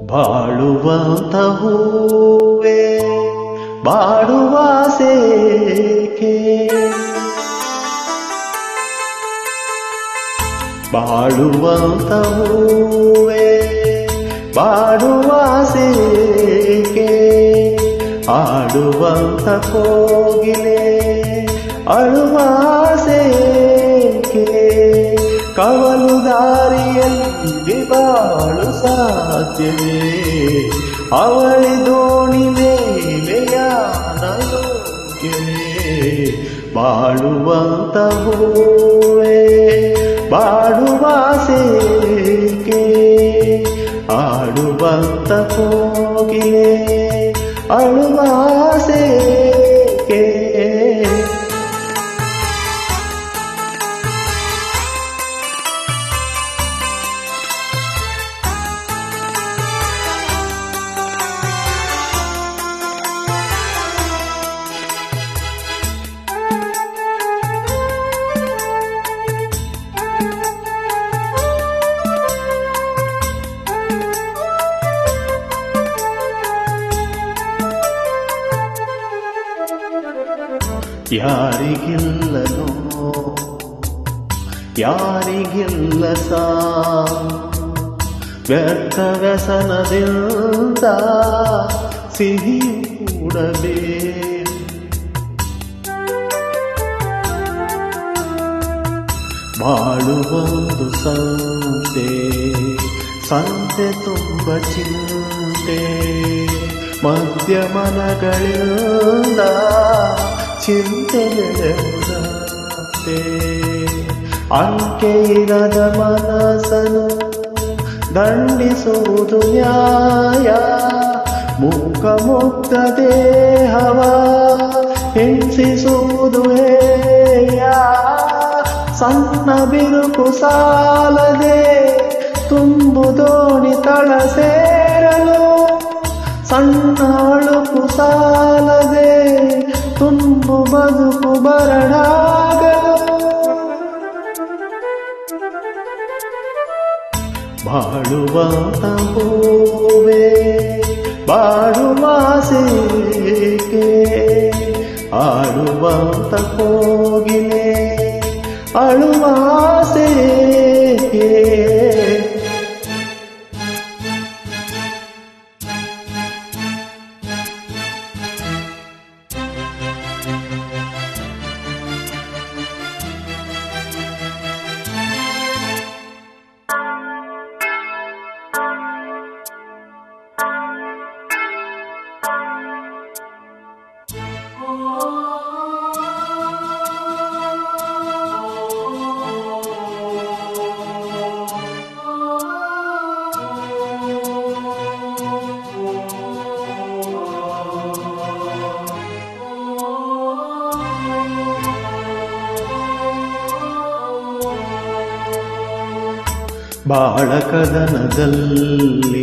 ಬಾಳುವಂತ ಹೂವೇ ಬಾಡುವ ಸೇಕೆ ಬಾಳುವಂತ ಹೂವೇ ಬಾಡುವ ಸೇಕೆ ಆಡುವಂತ ಕೋಗಿಲೆ ಅಳುವ ಸೇಕೆ ಕವಲು ದಾರಿಯಲ್ಲಿ ಬಾಳು ಸಾಧ್ಯವೇ ಅವಳಿ ದೋಣಿ ಮೇಲೆ ಯಾನಯೋಗ್ಯವೇ ಬಾಳುವಂತ ಹೂವೇ ಬಾಡುವ ಸೇಕೆ ಆಡುವಂತ ಕೋಗಿಲೆ ಅಳುವ ಸೇಕೆ ಯಾರಿಗಿಲ್ಲನೋ ಯಾರಿಗಿಲ್ಲ ಸಾ ವ್ಯರ್ಥ ವ್ಯಸನದಿಂದ ಸಿಹಿ ಕೂಡಲೇ ಬಾಳುವೊಂದು ಸಂತೆ ಸಂತೆ ತುಂಬ ಚಿಂತೆ ಮದ್ಯಮನಗಳಿಂದ ಚಿಂತೆ ಬೆಳೆಯುವುದಂತೆ ಅಂಕೆ ಇರದ ಮನಸ್ಸನು ದಂಡಿಸುವುದು ನ್ಯಾಯ ಮೂಕ ಮುಕ್ತ ದೇಹವ ಹಿಂಸಿಸುವುದು ಹೇಯ ಸಣ್ಣ ಬಿರುಕು ಸಾಲದೆ ತುಂಬು ದೋಣಿ ತಳ ಸೇರಲು ಸಣ್ಣ ಅಳುಕು ಸಾಲದೆ ತುಂಬು ಬದುಕು ಬರಡಾಗಲು ಬಾಳುವಂತ ಹೂವೇ ಬಾಳುವ ಸೇಕೆ ಆಡುವಂತ ಕೋಗಿಲೆ ಅಳುವ ಸೇಕೆ ಬಾಳಕದನದಲ್ಲಿ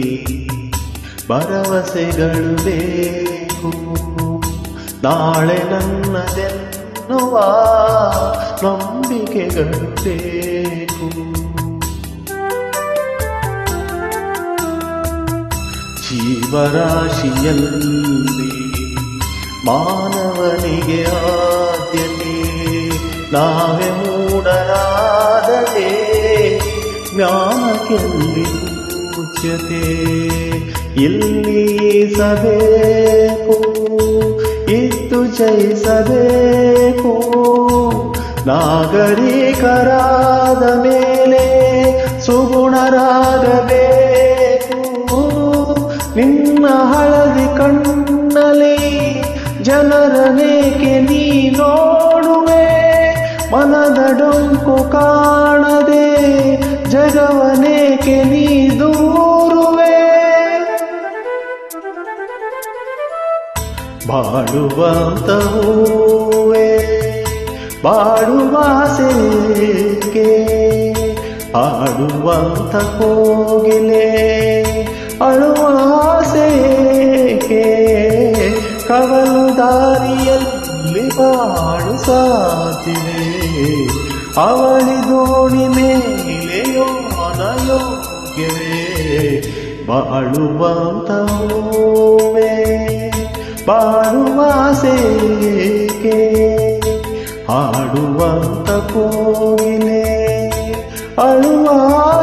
ಭರವಸೆಗಳು ಬೇಕು ನಾಳೆ ನನ್ನದೆನ್ನುವ ನಂಬಿಕೆಗಳು ಬೇಕು ಜೀವರಾಶಿಯಲ್ಲಿ ಮಾನವನಿಗೆ ಆದ್ಯತೆ ನಾವೇ ಮೂಢರಾದರೆ ಜ್ಞಾನಕ್ಕೆಲ್ಲಿ ಪೂಜ್ಯತೆ ಇಲ್ಲಿ ಸಬೇಕು ಇದ್ದು ಜಯಿಸಬೇಕು ನಾಗರಿಕರಾದ ಮೇಲೆ ಸುಗುಣರಾಗಬೇಕು ನಿನ್ನ ಹಳದಿ ಕಣ್ಣಲ್ಲಿ ಜನರನೇಕೆ ನೀ ನೋಡುವೆ ಮನದ ಡೊಂಕು ಕಾಣದೆ ಜಗವನೇಕೆ ನೀ ದೂರುವೆ ಬಾಡುವಂತ ಹೂವೇ ಬಾಡುವ ಸೇಕೆ ಆಡುವಂತ ಕೋಗಿಲೆ ಅಳುವ ಸೇಕೆ ಕವಲು ದಾರಿಯಲ್ಲಿ ಬಾಳು ಸಾತಿವೆ ಅವಳಿ ದೋಣಿ ಮೇಲೆಯೋ ಅನಯೋಗ್ಯವೇ ಬಾಳುವಂತ ಹೂವೆ ಬಾಳುವಾಸೇಕೆ ಹಾಡುವಂತ ಕೋಗಿಲೆ ಅಳುವ